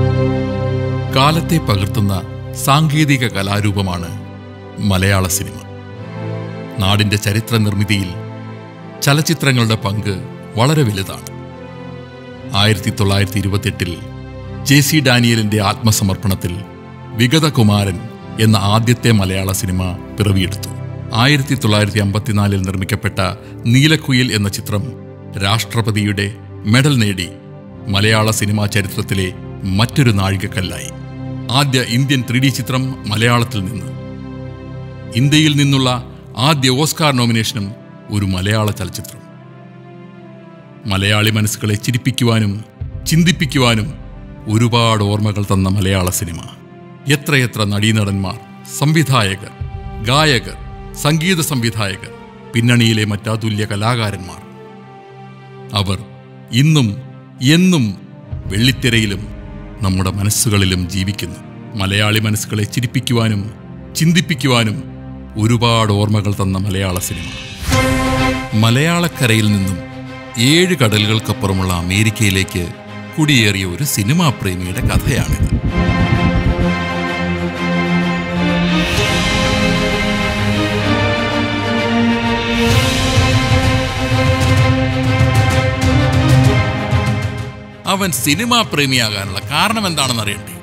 കാലത്തെ പകർത്തുന്ന സാങ്കേതിക കലാരൂപമാണ് മലയാള സിനിമ നാടിന്റെ ചരിത്ര നിർമ്മിതിയിൽ ചലച്ചിത്രങ്ങളുടെ പങ്ക് വളരെ വലുതാണ് ആയിരത്തി തൊള്ളായിരത്തി ഇരുപത്തെട്ടിൽ ജെ സി ഡാനിയലിന്റെ ആത്മസമർപ്പണത്തിൽ വിഗതകുമാരൻ എന്ന ആദ്യത്തെ മലയാള സിനിമ പിറവിയെടുത്തു ആയിരത്തി തൊള്ളായിരത്തി അമ്പത്തിനാലിൽ നിർമ്മിക്കപ്പെട്ട നീലക്കുയിൽ എന്ന ചിത്രം രാഷ്ട്രപതിയുടെ മെഡൽ നേടി മലയാള സിനിമാ ചരിത്രത്തിലെ മറ്റൊരു നാഴികക്കല്ലായി ആദ്യ ഇന്ത്യൻ ത്രീ ഡി ചിത്രം മലയാളത്തിൽ നിന്ന് ഇന്ത്യയിൽ നിന്നുള്ള ആദ്യ ഓസ്കാർ നോമിനേഷനും ഒരു മലയാള ചലച്ചിത്രം മലയാളി മനസ്സുകളെ ചിരിപ്പിക്കുവാനും ചിന്തിപ്പിക്കുവാനും ഒരുപാട് ഓർമ്മകൾ തന്ന മലയാള സിനിമ എത്രയെത്ര നടീനടന്മാർ സംവിധായകർ ഗായകർ സംഗീത സംവിധായകർ പിന്നണിയിലെ മറ്റാതുല്യ കലാകാരന്മാർ അവർ ഇന്നും എന്നും വെള്ളിത്തിരയിലും നമ്മുടെ മനസ്സുകളിലും ജീവിക്കുന്നു മലയാളി മനസ്സുകളെ ചിരിപ്പിക്കുവാനും ചിന്തിപ്പിക്കുവാനും ഒരുപാട് ഓർമ്മകൾ തന്ന മലയാള സിനിമ മലയാളക്കരയിൽ നിന്നും ഏഴ് കടലുകൾക്കപ്പുറമുള്ള അമേരിക്കയിലേക്ക് കുടിയേറിയ ഒരു സിനിമാ പ്രേമിയുടെ കഥയാണിത് അവൻ സിനിമാ പ്രേമിയാകാനുള്ള കാരണം എന്താണെന്ന് അറിയണ്ടേ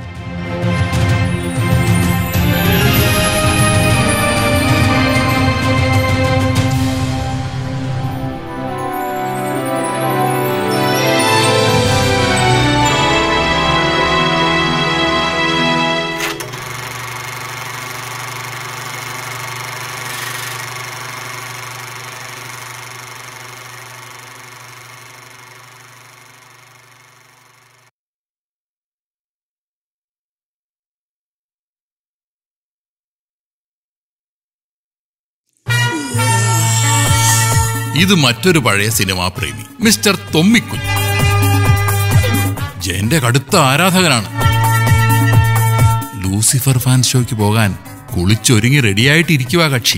ഇത് മറ്റൊരു പഴയ സിനിമാ പ്രേമി മിസ്റ്റർ തൊമ്മിക്കുഞ്ഞ് ജയന്റെ കടുത്ത ആരാധകനാണ് ലൂസിഫർ ഫാൻ ഷോയ്ക്ക് പോകാൻ കുളിച്ചൊരുങ്ങി റെഡിയായിട്ട് ഇരിക്കുക കക്ഷി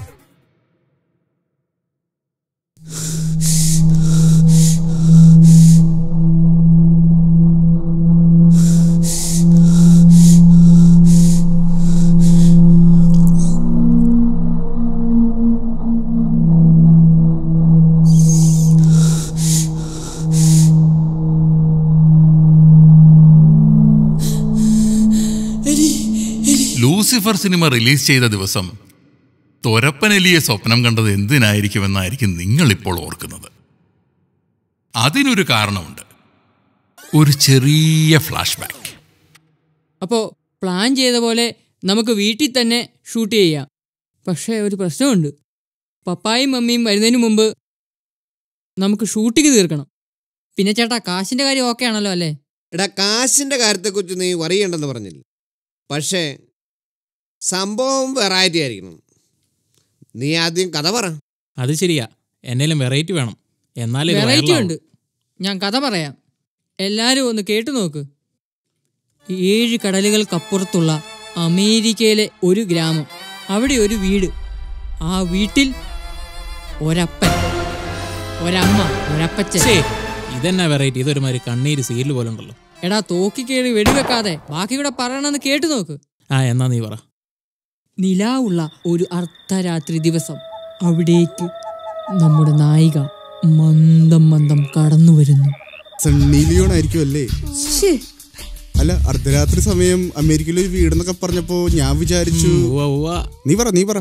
ലൂസിഫർ സിനിമ റിലീസ് ചെയ്ത ദിവസം തൊരപ്പനെലിയെ സ്വപ്നം കണ്ടത് എന്തിനായിരിക്കുമെന്നായിരിക്കും നിങ്ങൾ ഇപ്പോൾ ഓർക്കുന്നത് അതിനൊരു കാരണമുണ്ട് ഒരു ചെറിയ ഫ്ലാഷ് ബാക്ക് അപ്പോൾ പ്ലാൻ ചെയ്ത പോലെ നമുക്ക് വീട്ടിൽ തന്നെ ഷൂട്ട് ചെയ്യാം പക്ഷേ ഒരു പ്രശ്നമുണ്ട് പപ്പായും മമ്മിയും വരുന്നതിന് മുമ്പ് നമുക്ക് ഷൂട്ടിങ് തീർക്കണം പിന്നെ ചേട്ടാ കാശിൻ്റെ കാര്യം ഓക്കെ ആണല്ലോ അല്ലേ എടാ കാശിന്റെ കാര്യത്തെക്കുറിച്ച് നീ വറിയണ്ടെന്ന് പറഞ്ഞില്ല പക്ഷേ സംഭവം വെറൈറ്റി ആയിരിക്കണം നീ ആദ്യം കഥ പറ അത് ശരിയാ എന്നേലും വെറൈറ്റി വേണം എന്നാലേ ഇത് വെറൈറ്റി viral ആവൂ. ഉണ്ട് ഞാൻ കഥ പറയാം എല്ലാവരും ഒന്ന് കേട്ടു നോക്ക് ഏഴ് കടലുകൾക്കപ്പുറത്തുള്ള അമേരിക്കയിലെ ഒരു ഗ്രാമം അവിടെ ഒരു വീട് ആ വീട്ടിൽ ഒരപ്പൻ ഒരമ്മ ഒരപ്പച്ചൻ ഛേ, ഇതെന്നാ വെറൈറ്റി ഇതൊരുമാതിരി കണ്ണീര് സീരിയൽ പോലെ ഉണ്ടല്ലോ എടാ തോക്കി കയറി വെടിവെക്കാതെ ബാക്കി കൂടെ പറയണമെന്ന് കേട്ടു നോക്ക് ആ എന്നാ നീ പറ നിലാവുള്ള ഒരു അർദ്ധരാത്രി ദിവസം അവിടേക്ക് നമ്മുടെ നായിക മന്ദം മന്ദം കടന്നു വരുന്നു സണ്ണി ലിയോൺ ആയിരിക്കും അല്ലേ അല്ല അർദ്ധരാത്രി സമയം അമേരിക്കയിൽ ഒരു വീടെന്നൊക്കെ പറഞ്ഞപ്പോ ഞാൻ വിചാരിച്ചു ഉവ്വ ഉവ്വ. നീ പറ നീ പറ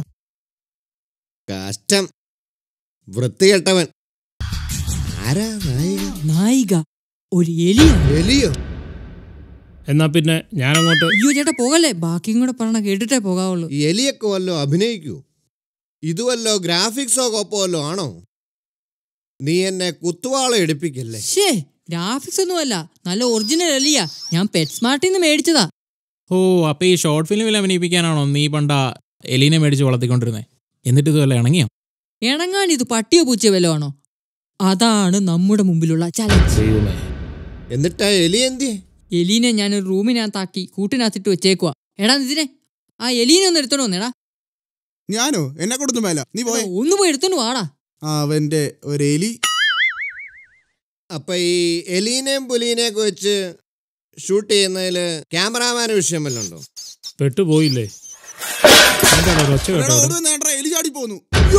കഷ്ടം വൃത്തികെട്ടവൻ ആരാ നായിക നായിക ഒരു എലിയാണ് എലിയോ എന്നാ പിന്നെ ഞാനങ്ങോട്ട് അയ്യോ ചേട്ടാ പോകല്ലേ ബാക്കിയും കൂടെ പറഞ്ഞ കേട്ടിട്ടേ പോകാവുള്ളൂ ഈ എലിയൊക്കെ വല്ലോ അഭിനയിക്കൂ ഇതുവല്ലോ ഗ്രാഫിക്സോ കോപ്പോ വല്ലോ ആണോ നീ എന്നെ കുത്തുവാള എടുപ്പിക്കല്ലേ ഷേ ഗ്രാഫിക്സ് ഒന്നുമല്ല നല്ല ഒറിജിനൽ എലിയാ ഞാൻ പെറ്റ് സ്മാർട്ടിൽ നിന്ന് മേടിച്ചതാ ഓ അപ്പൊ ഈ ഷോർട്ട് ഫിലിമിൽ അഭിനയിപ്പിക്കാനാണോ നീ പണ്ട എലീനെ മേടിച്ച് വളർത്തിക്കൊണ്ടിരുന്നേ എന്നിട്ട് ഇതുവല്ല ഇണങ്ങിയോ ഇണങ്ങാൻ ഇത് പട്ടിയോ പൂച്ചയോ വല്ലോ ആണോ അതാണ് നമ്മുടെ മുമ്പിലുള്ള ചലഞ്ച് എന്നിട്ടാ എലി എന്തിയെ എലീനെ ഞാൻ ഒരു റൂമിനകത്താക്കി കൂട്ടിനകത്തിട്ട് വെച്ചേക്കുവാ എടാ ഇതിനെ ആ എലീനെ ഒന്ന് എടുത്തോണ്ട് വന്നേടാ ഞാനോ എന്നെ കൊടുത്തു മേല നീ പോയെ എടാ, ഒന്ന് പോയി എടുത്തോണ്ട് വാടാ അവന്റെ ഒരു എലി അപ്പൊ ഈ എലീനെയും പുലീനെയൊക്കെ വെച്ച് ഷൂട്ട് ചെയ്യുന്നതിൽ ക്യാമറാമാന് വിഷയം വല്ലതും ഉണ്ടോ പെട്ടുപോയില്ലേ എന്താണ് ഒരു ഒച്ച കേട്ടോ അവിടെ? നേട്ടാ എലി ചാടി പോന്നു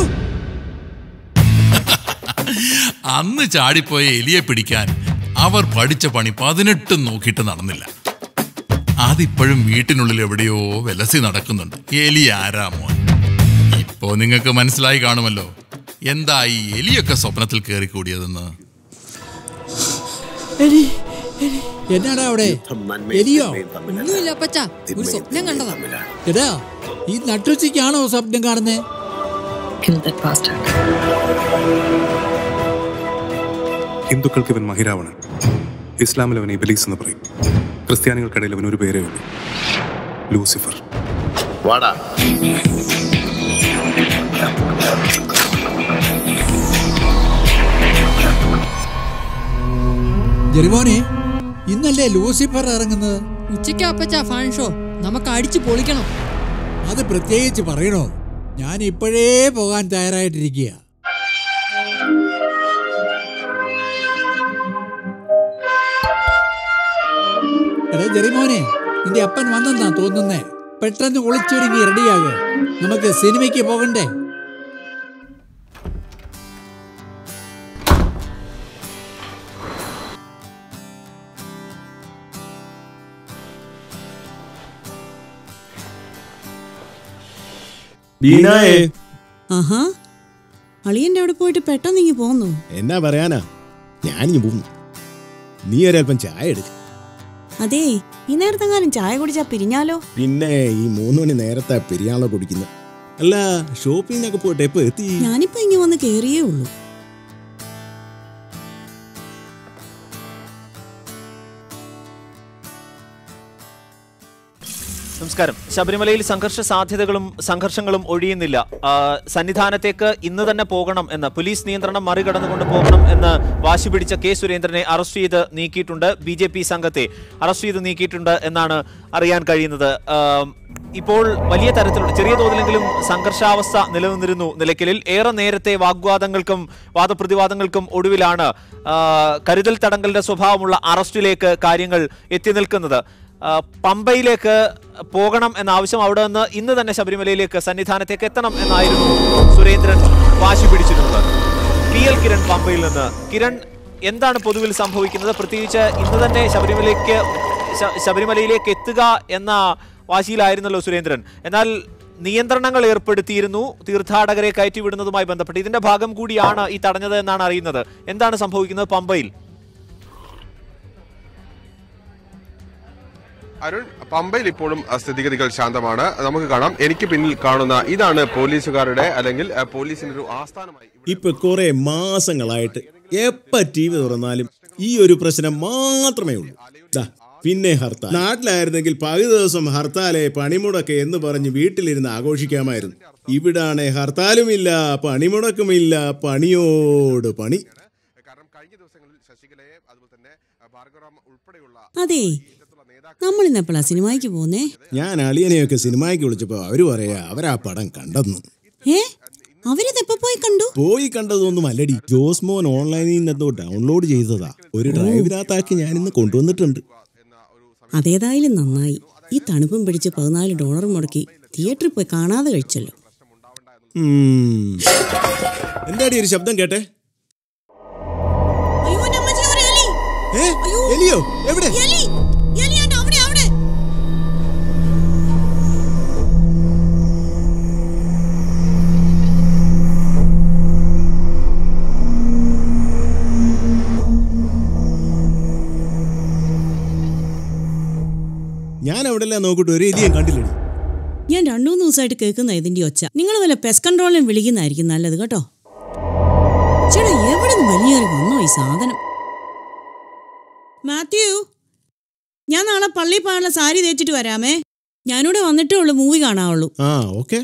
അന്ന് ചാടിപ്പോയ എലിയെ പിടിക്കാൻ അവർ പഠിച്ച പണി പതിനെട്ടും നോക്കിയിട്ട് നടന്നില്ല അതിപ്പോഴും വീട്ടിനുള്ളിൽ എവിടെയോ വിലസി നടക്കുന്നുണ്ട് എലി ആരാ മോൻ ഇപ്പോ നിങ്ങൾക്ക് മനസ്സിലായി കാണുമല്ലോ എന്താ ഈ എലിയൊക്കെ സ്വപ്നത്തിൽ കയറി കൂടിയതെന്ന് എന്നാടാ അവിടെ എലിയോ ഒന്നുമില്ല അപ്പച്ച ഒരു സ്വപ്നം കണ്ടതാ എടാ ഈ നട്ടുച്ചയ്ക്കാണോ സ്വപ്നം കാണുന്നേ Kill that bastard. ഹിന്ദുക്കൾക്ക് ഇവൻ മഹിരാവണൻ ഇസ്ലാമിൽ അവൻ ഇബലീസ് എന്ന് പറയും ക്രിസ്ത്യാനികൾക്കിടയിൽ അവൻ ഒരു പേരേ ഉള്ളൂ ലൂസിഫർ ജെറിമോനെ ഇന്നല്ലേ ലൂസിഫർ ഇറങ്ങുന്നത് ഉച്ചയ്ക്ക് അപ്പച്ച ഫാൻ ഷോ നമുക്ക് അടിച്ചു പൊളിക്കണം അത് പ്രത്യേകിച്ച് പറയണോ ഞാൻ ഇപ്പോഴേ പോകാൻ തയ്യാറായിട്ടിരിക്കുക എടാ ജെറിമോനെ നിന്റെ അപ്പൻ വന്നെന്നാ തോന്നുന്നേ പെട്ടെന്ന് ഒളിച്ചൊരുങ്ങി റെഡിയാകുക നമുക്ക് സിനിമയ്ക്ക് പോകണ്ടേ ബീനായേ ആഹാ അളിയന്റെ അവിടെ പോയിട്ട് പെട്ടെന്ന് ഇങ്ങി പോന്നു എന്നാ പറയാനാ ഞാനിങ്ങ് പോന്നു നീ ഒരൽപ്പം ചായ എടുക്ക അതേ ഈ നേരത്തെങ്ങാനും ചായ കുടിച്ചാ പിരിഞ്ഞാലോ പിന്നെ ഈ മൂന്ന് മണി നേരത്തെ പെരിയാളെ കുടിക്കുന്നത് അല്ല ഷോപ്പിങ്ങിനൊക്കെ പോയിട്ട് എപ്പോ എത്തി ഞാനിപ്പോ ഇങ്ങി വന്ന് കേറിയേ ഉള്ളൂ നമസ്കാരം ശബരിമലയിൽ സംഘർഷ സാധ്യതകളും സംഘർഷങ്ങളും ഒഴിയുന്നില്ല ആ, സന്നിധാനത്തേക്ക് ഇന്ന് തന്നെ പോകണം എന്ന് പോലീസ് നിയന്ത്രണം മറികടന്നുകൊണ്ട് പോകണം എന്ന് വാശി പിടിച്ച കെ സുരേന്ദ്രനെ അറസ്റ്റ് ചെയ്ത് നീക്കിയിട്ടുണ്ട് ബി ജെ പി സംഘത്തെ അറസ്റ്റ് ചെയ്ത് നീക്കിയിട്ടുണ്ട് എന്നാണ് അറിയാൻ കഴിയുന്നത് ആ, ഇപ്പോൾ വലിയ തരത്തിലുള്ള ചെറിയ തോതിലെങ്കിലും സംഘർഷാവസ്ഥ നിലനിന്നിരുന്നു നിലയ്ക്കലിൽ ഏറെ നേരത്തെ വാഗ്വാദങ്ങൾക്കും വാദപ്രതിവാദങ്ങൾക്കും ഒടുവിലാണ് ആ, കരുതൽ തടങ്കലിന്റെ സ്വഭാവമുള്ള അറസ്റ്റിലേക്ക് കാര്യങ്ങൾ എത്തി നിൽക്കുന്നത് ആ, പമ്പയിലേക്ക് പോകണം എന്ന ആവശ്യം അവിടെ നിന്ന് ഇന്ന് തന്നെ ശബരിമലയിലേക്ക് സന്നിധാനത്തേക്ക് എത്തണം എന്നായിരുന്നു സുരേന്ദ്രൻ വാശി പിടിച്ചിരുന്നത് പി എൽ കിരൺ പമ്പയിൽ നിന്ന് കിരൺ എന്താണ് പൊതുവിൽ സംഭവിക്കുന്നത് പ്രത്യേകിച്ച് ഇന്ന് തന്നെ ശബരിമലയ്ക്ക് ശ- ശബരിമലയിലേക്ക് എത്തുക എന്ന വാശിയിലായിരുന്നല്ലോ സുരേന്ദ്രൻ എന്നാൽ നിയന്ത്രണങ്ങൾ ഏർപ്പെടുത്തിയിരുന്നു തീർത്ഥാടകരെ കയറ്റിവിടുന്നതുമായി ബന്ധപ്പെട്ട് ഇതിന്റെ ഭാഗം കൂടിയാണ് ഈ തടഞ്ഞത് എന്നാണ് അറിയുന്നത് എന്താണ് സംഭവിക്കുന്നത് പമ്പയിൽ അരുൺ പമ്പയിൽ ഇപ്പോഴും അഹ്, സ്ഥിതിഗതികൾ ശാന്തമാണ് നമുക്ക് കാണാം എനിക്ക് പിന്നിൽ കാണുന്ന ഇതാണ് പോലീസുകാരുടെ അല്ലെങ്കിൽ അഹ്, പോലീസിന്റെ ഒരു ആസ്ഥാനമായി ഇപ്പൊ കുറെ മാസങ്ങളായിട്ട് എപ്പ ടി വി തുറന്നാലും ഈ ഒരു പ്രശ്നം മാത്രമേ ഉള്ളൂ ദാ, പിന്നെ ഹർത്താൽ നാട്ടിലായിരുന്നെങ്കിൽ പകുതി ദിവസം ഹർത്താലെ പണിമുടക്ക് എന്ന് പറഞ്ഞ് വീട്ടിലിരുന്ന് ആഘോഷിക്കാമായിരുന്നു ഇവിടാണ് ഹർത്താലുമില്ല പണിമുടക്കുമില്ല പണിയോട് പണി കാരണം കഴിഞ്ഞ ദിവസങ്ങളിൽ ശശികലയെ അതുപോലെ തന്നെ അഹ്, ഭാർഗവറാം ഉൾപ്പെടെയുള്ള അതേ നമ്മൾ ഇന്ന് എപ്പോഴാ സിനിമയ്ക്ക് പോന്നേ ഞാൻ അളിയനെയൊക്കെ സിനിമയ്ക്ക് വിളിച്ചപ്പോ അവര് പറയാ അവരാ പടം കണ്ടെന്ന് ഏ അവരിതെപ്പോ പോയി കണ്ടു പോയി കണ്ടതൊന്നും അല്ലടി ജോസ്മോൻ ഓൺലൈനിൽ നിന്നെന്തോ ഡൗൺലോഡ് ചെയ്തതാ ഒരു ഡ്രൈവിനകത്താക്കി ഞാനിന്ന് കൊണ്ടുവന്നിട്ടുണ്ട് അതേതായാലും നന്നായി ഈ തണുപ്പും പിടിച്ച് പതിനാല് ഡോളർ മുടക്കി തിയേറ്ററിൽ പോയി കാണാതെ കഴിച്ചല്ലോ ഉം. എന്താടി ഒരു ശബ്ദം കേട്ടെ അയ്യോ എൻ്റെ അമ്മച്ചി, ഒരു എലി. ഏ? അയ്യോ. എലിയോ എവിടെ എലി. എലി ആണ്ട് അവിടെ, അവിടെ. ഞാൻ അവിടെ എല്ലാം നോക്കിട്ട് ഒരു എലിയും കണ്ടില്ലടി ഞാൻ രണ്ടു മൂന്ന് ദിവസമായിട്ട് കേൾക്കുന്ന ഇതിന്റെ ഒച്ച നിങ്ങൾ വല്ല പെസ് കൺട്രോളിനും വിളിക്കുന്നതായിരിക്കും നല്ലത് കേട്ടോ ചേട്ടാ എവിടെ നിന്ന് വലിയൊരു വന്നോ ഈ സാധനം മാത്യു ഞാൻ നാളെ പള്ളി പോകാനുള്ള സാരി തേച്ചിട്ട് വരാമേ ഞാനിവിടെ വന്നിട്ടേ ഉള്ളൂ മൂവി കാണാവുള്ളൂ ആ ഓക്കെ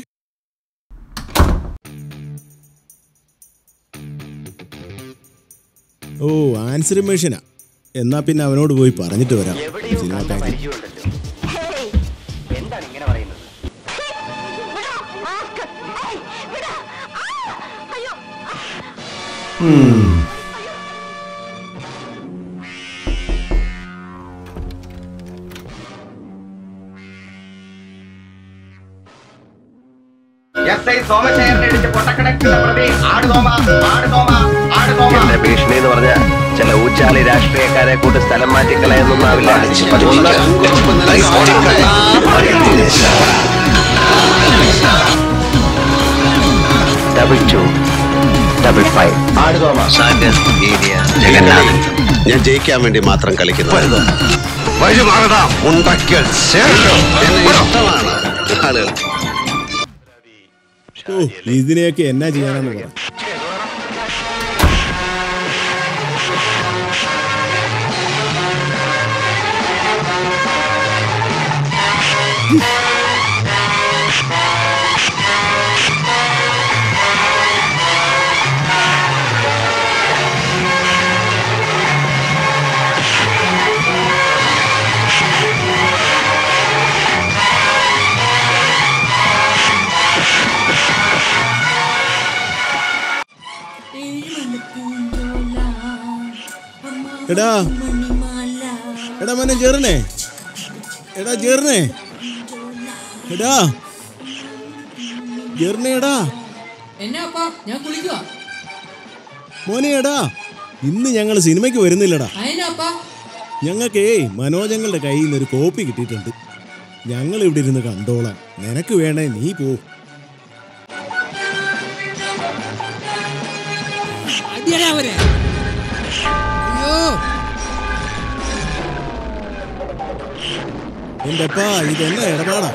ഓ ആൻസർ മെഷീനാ എന്നാ പിന്നെ അവനോട് പോയി പറഞ്ഞിട്ട് വരാം സിനിമ കാര്യം എന്താണ് ഇങ്ങനെ പറയുന്നത് എസ് ഐ സോമശേഖരനെ ഇടിച്ച് പൊട്ടക്കിടക്കുന്ന പ്രതി ആടുതോമ ആടുതോമ ആടുതോമ എന്റെ ഭീഷണി എന്ന് പറഞ്ഞ ചില ഊച്ചാലി രാഷ്ട്രീയക്കാരെ കൂട്ട് സ്ഥലം മാറ്റിക്കളയൊന്നുമാവില്ല double two double five Jagannathan ഞാൻ ജയിക്കാൻ വേണ്ടി മാത്രം കളിക്കുന്നു വഴി മാറടാ ഉണ്ടാക്കിയ ശേഷം എന്നെ ഇഷ്ടമാണ് ആളുകൾക്ക് ഓ ഇതിനെയൊക്കെ എന്നാ ചെയ്യാനാന്ന് പറ എടാ എടാ മോനെ ചേർന്നേ എടാ ചേർന്നേ എടാ ചേർന്നേ എടാ എന്നാ അപ്പാ ഞാൻ കുളിക്കുക മോനെ എടാ ഇന്ന് ഞങ്ങൾ സിനിമയ്ക്ക് വരുന്നില്ലടാ അതിനപ്പാ ഞങ്ങൾക്കേ മനോജങ്ങളുടെ കയ്യിൽ നിന്ന് ഒരു കോപ്പി കിട്ടിയിട്ടുണ്ട് ഞങ്ങൾ ഇവിടെ ഇരുന്ന് കണ്ടോളാം നിനക്ക് വേണേ നീ പോ അടിയടാ അവരെ അയ്യോ എന്റെ അപ്പാ ഇതെന്നാ ഇടപാടാ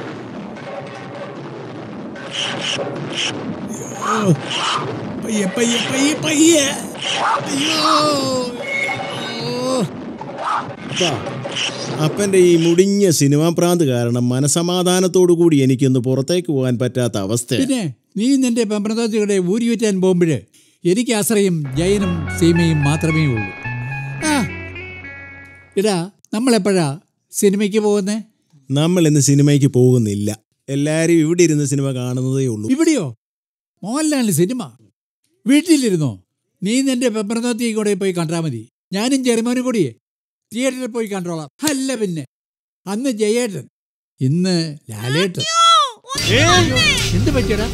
അയ്യോ. പയ്യെ പയ്യെ പയ്യെ പയ്യെ അയ്യോ ഓ. അപ്പാ അപ്പന്റെ ഈ മുടിഞ്ഞ സിനിമാ പ്രാന്ത് കാരണം മനസമാധാനത്തോടു കൂടി എനിക്കൊന്ന് പുറത്തേക്ക് പോകാൻ പറ്റാത്ത അവസ്ഥ പിന്നെ നീ നിന്റെ പെമ്പ്രദോശയുടെ ഊരി വറ്റാൻ പോകുമ്പോഴ് എനിക്ക് ആശ്രയം ജയനും സീമയും മാത്രമേ ഉള്ളൂ ആ ഇടാ നമ്മളെപ്പോഴാ സിനിമയ്ക്ക് പോകുന്നേ നമ്മൾ ഇന്ന് സിനിമയ്ക്ക് പോകുന്നില്ല എല്ലാരും ഇവിടെ ഇരുന്ന് സിനിമ കാണുന്നതേ ഉള്ളൂ ഇവിടെയോ മോഹൻലാലിന് സിനിമ വീട്ടിലിരുന്നോ നീ നിന്റെ പെപ്പറനോത്തി കൂടെ പോയി കണ്ടാ മതി ഞാനും ചെറുമോനും കൂടിയേ തിയേറ്ററിൽ പോയി കണ്ടോളാം അല്ല പിന്നെ അന്ന് ജയേട്ടൻ ഇന്ന് ലാലേട്ടൻ എന്ത് പറ്റിയടാ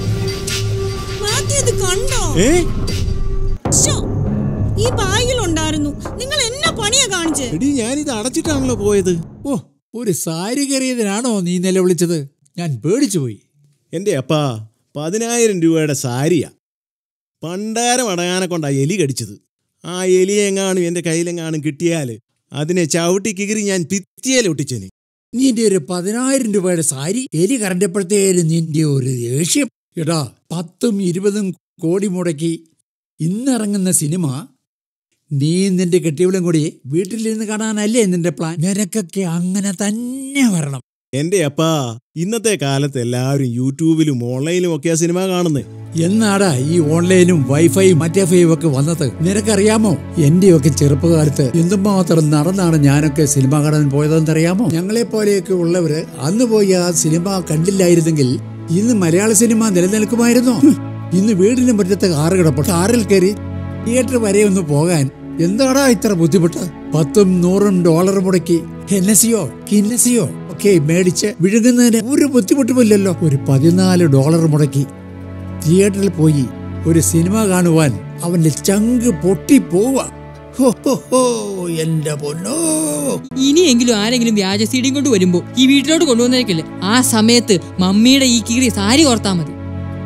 മാത്യു ഇത് കണ്ടോ ഏ ശ്ശോ, ഈ ബാഗിലുണ്ടായിരുന്നു നിങ്ങൾ എന്നാ പണിയാ കാണിച്ചേ എടി ഞാനിത് അടച്ചിട്ടാണല്ലോ പോയത് ഓ ഒരു സാരി കയറിയതിനാണോ നീ നിലവിളിച്ചത് ഞാൻ പേടിച്ചു പോയി എൻ്റെ അപ്പാ പതിനായിരം രൂപയുടെ സാരിയാ പണ്ടാരം അടയാനെ കൊണ്ടാ എലി കടിച്ചത് ആ എലി എങ്ങാനും എൻ്റെ കയ്യിലെങ്ങാനും കിട്ടിയാൽ അതിനെ ചവിട്ടി കികറി ഞാൻ ഭിത്തിയേൽ ഒട്ടിച്ചേനെ നിന്റെ ഒരു പതിനായിരം രൂപയുടെ സാരി എലി കറണ്ടപ്പോഴത്തേലും നിന്റെ ഒരു ദേഷ്യം എടാ പത്തും ഇരുപതും കോടി മുടക്കി ഇന്നിറങ്ങുന്ന സിനിമ നീ നിന്റെ കെട്ടിയവളും കൂടി വീട്ടിലിരുന്ന് കാണാനല്ലേ നിന്റെ പ്ലാൻ നിനക്കൊക്കെ അങ്ങനെ തന്നെ വരണം എൻ്റെ അപ്പാ ഇന്നത്തെ കാലത്ത് എല്ലാവരും യൂട്യൂബിലും ഓൺലൈനിലും ഒക്കെയാ സിനിമ കാണുന്നത് എന്നാടാ ഈ ഓൺലൈനും വൈഫൈയും മറ്റേ ഫൈയും ഒക്കെ വന്നത് നിനക്കറിയാമോ എന്റെയൊക്കെ ചെറുപ്പകാലത്ത് എന്തുമാത്രം നടന്നാണ് ഞാനൊക്കെ സിനിമ കാണാൻ പോയതെന്നറിയാമോ ഞങ്ങളെ പോലെയൊക്കെ ഉള്ളവര് അന്ന് പോയി ആ സിനിമ കണ്ടില്ലായിരുന്നെങ്കിൽ ഇന്ന് മലയാള സിനിമ നിലനിൽക്കുമായിരുന്നോ ഹും, ഇന്ന് വീടിന് മുറ്റത്ത് കാറ് കിടപ്പുണ്ട് കാറിൽ കയറി തിയേറ്റർ വരെ ഒന്ന് പോകാൻ എന്താടാ ഇത്ര ബുദ്ധിമുട്ട് പത്തും നൂറും ഡോളർ മുടക്കി ഹെന്നസിയോ കിന്നസിയോ ഒക്കെ മേടിച്ച് വിഴുങ്ങുന്നതിന് ഒരു ബുദ്ധിമുട്ടുമില്ലല്ലോ ഒരു പതിനാല് ഡോളർ മുടക്കി തിയേറ്ററിൽ പോയി ഒരു സിനിമ കാണുവാൻ അവന്റെ ചങ്ക് പൊട്ടി പോവാ ഹോ, ഹോ, ഹോ, എന്റെ പൊന്നോ ഇനിയെങ്കിലും ആരെങ്കിലും വ്യാജ സീഡിയും കൊണ്ട് വരുമ്പോ ഈ വീട്ടിലോട്ട് കൊണ്ടുവന്നേക്കില്ലേ ആ സമയത്ത് മമ്മിയുടെ ഈ കീറി സാരി ഓർത്താ മതി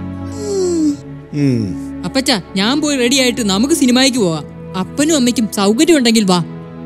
അപ്പച്ച ഞാൻ പോയി റെഡി ആയിട്ട് നമുക്ക് സിനിമയ്ക്ക് പോവാം അപ്പനും അമ്മയ്ക്കും സൗകര്യം ഉണ്ടെങ്കിൽ വാ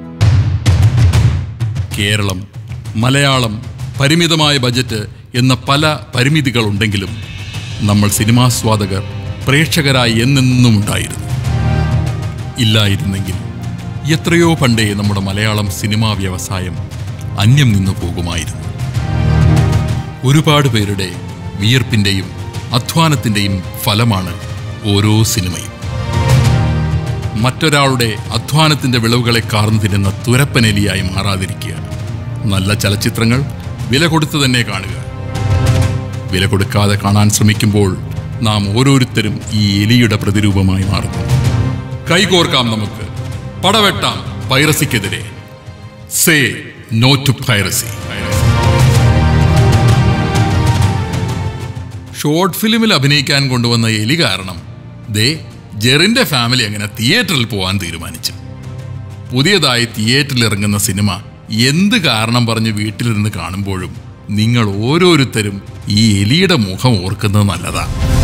കേരളം മലയാളം പരിമിതമായ ബജറ്റ് എന്ന പല പരിമിതികളുണ്ടെങ്കിലും നമ്മൾ സിനിമാസ്വാദകർ പ്രേക്ഷകരായി എന്നെന്നും ഉണ്ടായിരുന്നു ഇല്ലായിരുന്നെങ്കിൽ എത്രയോ പണ്ടേ നമ്മുടെ മലയാളം സിനിമാ വ്യവസായം അന്യം നിന്നു പോകുമായിരുന്നു ഒരുപാട് പേരുടെ വിയർപ്പിൻ്റെയും അധ്വാനത്തിൻ്റെയും ഫലമാണ് ഓരോ സിനിമയും മറ്റൊരാളുടെ അധ്വാനത്തിന്റെ വിളവുകളെ കാർന്നു തിരുന്ന തുരപ്പനെലിയായി മാറാതിരിക്കുക നല്ല ചലച്ചിത്രങ്ങൾ വില കൊടുത്തു തന്നെ കാണുക വില കൊടുക്കാതെ കാണാൻ ശ്രമിക്കുമ്പോൾ നാം ഓരോരുത്തരും ഈ എലിയുടെ പ്രതിരൂപമായി മാറുന്നു കൈകോർക്കാം നമുക്ക് പടവെട്ടാം പൈറസിക്കെതിരെ say no to piracy short ഫിലിമിൽ അഭിനയിക്കാൻ കൊണ്ടുവന്ന എലി കാരണം ദേ ജെറിന്റെ ഫാമിലി അങ്ങനെ തിയേറ്ററിൽ പോകാൻ തീരുമാനിച്ചു പുതിയതായി തിയേറ്ററിൽ ഇറങ്ങുന്ന സിനിമ എന്ത് കാരണം പറഞ്ഞ് വീട്ടിലിരുന്ന് കാണുമ്പോഴും നിങ്ങൾ ഓരോരുത്തരും ഈ എലിയുടെ മുഖം ഓർക്കുന്നത് നല്ലതാണ്